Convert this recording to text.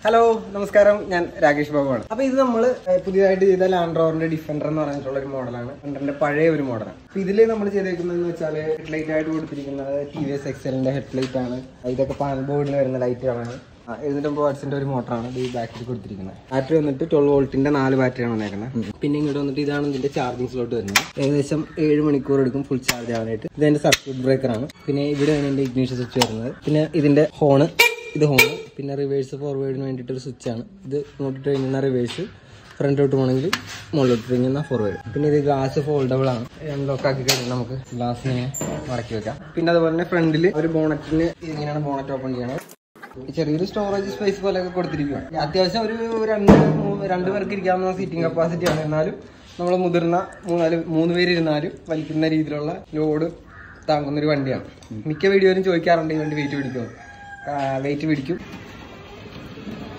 hello നമസ്കാരം ഞാൻ രാകേഷ് ബാബുവാണ് അപ്പൊ ഇത് നമ്മൾ പുതിയതായിട്ട് ചെയ്ത ലാൻഡ് റോവറിന്റെ ഡിഫൻഡർ എന്ന് പറഞ്ഞിട്ടുള്ള ഒരു മോഡലാണ് ഡിഫൻഡറിന്റെ പഴയ ഒരു മോഡലാണ് അപ്പൊ ഇതിൽ നമ്മൾ ചെയ്തേക്കുന്നതെന്ന് വെച്ചാൽ ഹെഡ്ലൈറ്റ് ആയിട്ട് കൊടുത്തിരിക്കുന്നത് ടി വി എസ് എക്സലിന്റെ ഹെഡ്ലൈറ്റ് ആണ് ഇതൊക്കെ പാനൽ ബോർഡിൽ വരുന്ന ലൈറ്റുകളാണ് എഴുന്നൂറ്റമ്പത് വാട്സിന്റെ ഒരു മോട്ടറാണ് ഇത് ഈ ബാക്കിൽ കൊടുത്തിരിക്കുന്നത് ബാറ്ററി വന്നിട്ട് ട്വൽവ് വോൾട്ടിന്റെ നാല് ബാറ്ററിയാണ് വന്നേക്കുന്നത് പിന്നെ ഇങ്ങോട്ട് വന്നിട്ട് ഇതാണ് ഇതിന്റെ ചാർജിങ് സ്ലോട്ട് വരുന്നത് ഏകദേശം ഏഴ് മണിക്കൂർ എടുക്കും ഫുൾ ചാർജ് ആവാനായിട്ട് ഇതിന്റെ സർക്യൂട്ട് ബ്രേക്കർ ആണ് പിന്നെ ഇവിടെയാണ് ഇതിന്റെ ഇഗ്നീഷൻ സ്വിച്ച് വരുന്നത് പിന്നെ ഇതിന്റെ ഹോണ് ഇത് ഹോണ് പിന്നെ റിവേഴ്സ് ഫോർവേഡിന് വേണ്ടിയിട്ട് ഒരു സ്വിച്ച് ആണ് ഇത് ഇങ്ങോട്ട് കഴിഞ്ഞാൽ റിവേഴ്സ് ഫ്രണ്ടിലോട്ട് പോകണമെങ്കിൽ മുകളിലോട്ട് കഴിഞ്ഞാൽ ഫോർവേഡ് പിന്നെ ഇത് ഗ്ലാസ് ഫോൾഡബിൾ ആണ് ലോക്ക് ആക്കി കഴിഞ്ഞാൽ നമുക്ക് ഗ്ലാസ്സിനെ മടക്കി വെക്കാം പിന്നെ അതുപോലെ തന്നെ ഫ്രണ്ടിൽ ഒരു ബോണറ്റിന് ഇങ്ങനെയാണ് ബോണറ്റ് ഓപ്പൺ ചെയ്യണത് ചെറിയൊരു സ്റ്റോറേജ് സ്പേസ് പോലെയൊക്കെ കൊടുത്തിരിക്കുകയാണ് അത്യാവശ്യം ഒരു രണ്ട് മൂ- രണ്ട് പേർക്ക് ഇരിക്കാവുന്ന സീറ്റിംഗ് കപ്പാസിറ്റി ആണ് എന്നാലും നമ്മൾ മുതിർന്ന മൂന്നാല് മൂന്ന് പേര് ഇരുന്നാലും വലിക്കുന്ന രീതിയിലുള്ള ലോഡ് താങ്ങുന്ന ഒരു വണ്ടിയാണ് മിക്ക വീഡിയോയിലും ചോദിക്കാറുണ്ട് ഈ വണ്ടി വെയിറ്റ് പിടിക്കുമോ വെയിറ്റ് പിടിക്കും